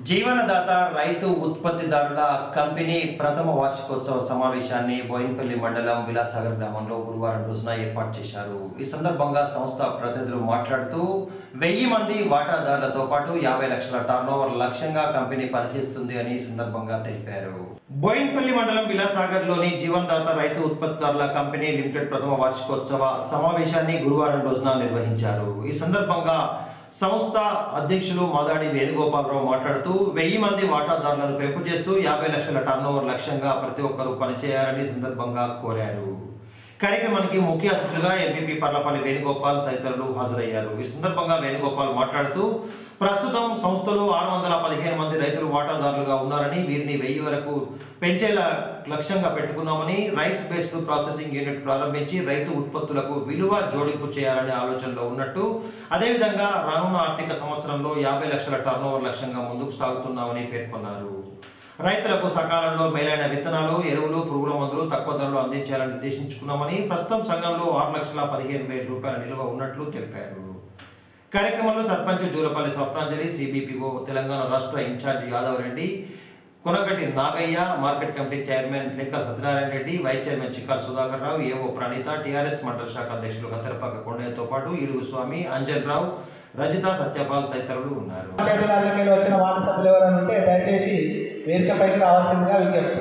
జీవనదాత రైతు ఉత్పత్తిదారుల కంపెనీ ప్రథమ వార్షికోత్సవ సమావేశాన్ని బోయిన్పల్లి మండలం విలాసాగర్ గ్రామంలో గురువారం రోజున ఏర్పాటు చేశారు ఈ సందర్భంగా సంస్థ ప్రతినిధులు మాట్లాడుతూ వెయ్యి మంది వాటాదారులతో పాటు యాభై లక్షల టర్నోవర్ లక్ష్యంగా కంపెనీ పనిచేస్తుంది అని ఈ సందర్భంగా తెలిపారు బోయిన్పల్లి మండలం విలాసాగర్లోని జీవనదాత రైతు ఉత్పత్తిదారుల కంపెనీ లిమిటెడ్ ప్రథమ వార్షికోత్సవ సమావేశాన్ని గురువారం రోజున నిర్వహించారు ఈ సందర్భంగా సంస్థ అధ్యక్షులు మాదాడి వేణుగోపాలరావు మాట్లాడుతూ వెయ్యి మంది వాటాదారులను పెంపు చేస్తూ యాభై లక్షల టర్నోవర్ లక్ష్యంగా ప్రతి ఒక్కరూ పనిచేయాలని ఈ సందర్భంగా కోరారు కార్యక్రమానికి ముఖ్య అతిథులుగా ఎంపీపీ పర్లపల్లి వేణుగోపాల్ తదితరులు హాజరయ్యారు ఈ సందర్భంగా వేణుగోపాల్ మాట్లాడుతూ ప్రస్తుతం సంస్థలో ఆరు వందల పదిహేను మంది రైతులు వాటాదారులుగా ఉన్నారని వీరిని వెయ్యి వరకు పెంచేలా లక్ష్యంగా పెట్టుకున్నామని రైస్ బేస్డ్ ప్రాసెసింగ్ యూనిట్ ప్రారంభించి రైతు ఉత్పత్తులకు విలువ జోడింపు చేయాలనే ఆలోచనలో ఉన్నట్టు అదేవిధంగా రానున్న ఆర్థిక సంవత్సరంలో యాభై లక్షల టర్నోవర్ లక్ష్యంగా ముందుకు సాగుతున్నామని పేర్కొన్నారు రైతులకు సకాలంలో మేలైన విత్తనాలు ఎరువులు పురుగుల మందులు తక్కువ ధరలో అందించాలని నిర్దేశించుకున్నామని ప్రస్తుతం సంఘంలో ఆరు లక్షల పదిహేను వేల రూపాయల నిల్వ ఉన్నట్లు తెలిపారు కార్యక్రమంలో సర్పంచ్ జూలపల్లి స్వప్నాంజలి సిబిపిఓ తెలంగాణ రాష్ట్ర incharge Yadav Reddy Konagati Nagaiah market committee chairman Lekkala Satyanarayana Reddy vice chairman Chikkala Sudhakar Rao AO Praneetha TRS మండల శాఖ అధ్యక్షులు కత్తెరపాక కొండయ్యతో పాటు ఈడుగు స్వామి అంజన్ రావు రజిత సత్యపాల్ తదితరులు ఉన్నారు పంచాయతీరాజ్యంలో వచ్చిన వార్డు సభ్యులు ఎవరైనా ఉంటే దయచేసి వేదికపైకి రావాల్సిందిగా విజ్ఞప్తి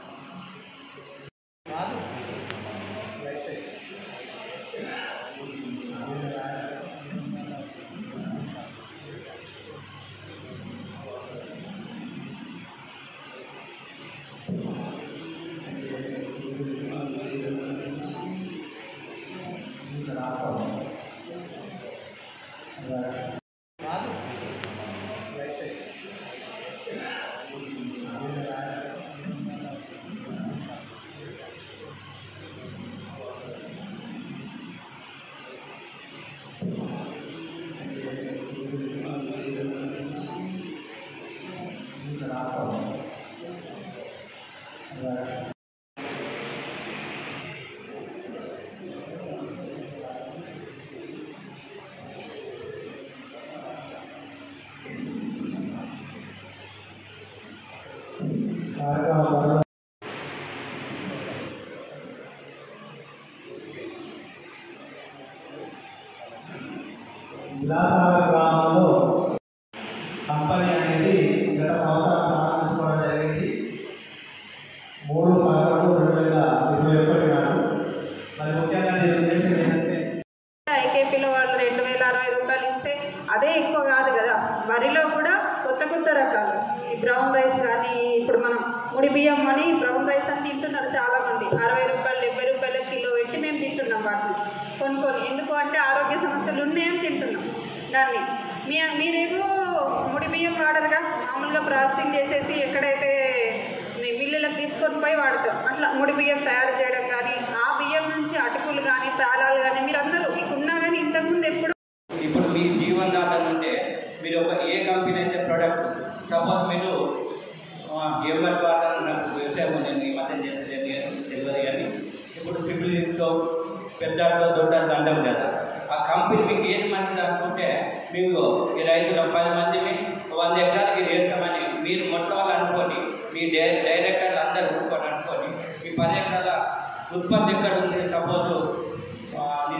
కార్యక్రమం విలాసాల గ్రామంలో కంపెనీ అనేది గత సంవత్సరం ప్రారంభించుకోవడం జరిగింది మూడు పదకొండు రెండు వేల ఇరవై ఒకటి నాడు మరి ముఖ్యంగా దీని ఉద్దేశం ఏంటంటే ఐకేపీలో వాళ్ళు రెండు వేల అరవై రూపాయలు ఇస్తే అదే ఎక్కువ కాదు కదా వరిలో కూడా కొత్త కొత్త రకాలు ఈ బ్రౌన్ రైస్ కానీ ఇప్పుడు మనం ముడి బియ్యం అని బ్రౌన్ రైస్ అని తింటున్నారు చాలా మంది అరవై రూపాయలు డెబ్బై రూపాయల కిలో పెట్టి మేము తింటున్నాం వాటిని కొనుక్కొని ఎందుకు అంటే ఆరోగ్య సమస్యలు ఉన్నాయని తింటున్నాం దాన్ని మీ మీరేమో ముడి బియ్యం వాడరుగా మామూలుగా ప్రాసెసింగ్ చేసేసి ఎక్కడైతే మీ మిల్లులకు తీసుకొని పోయి వాడతాం అట్లా ముడి బియ్యం తయారు చేయడం కానీ ఆ బియ్యం నుంచి అటుకులు కానీ పేలాలు కానీ మీరు అందరూ మీకున్నా కానీ ఇంతకుముందు ఎప్పుడు ఇప్పుడు మీ జీవన్ దాత ఉంటే మీరు ఒక ఏ కంపెనీ అయితే ప్రోడక్ట్ సపోజ్ మీరు ఎంఆర్ వాటర్ నాకు వ్యవసాయం నేను ఈ మధ్య చేసేది తెలియదు కానీ ఇప్పుడు ట్రిపుల్ ఇంట్లో పెద్ద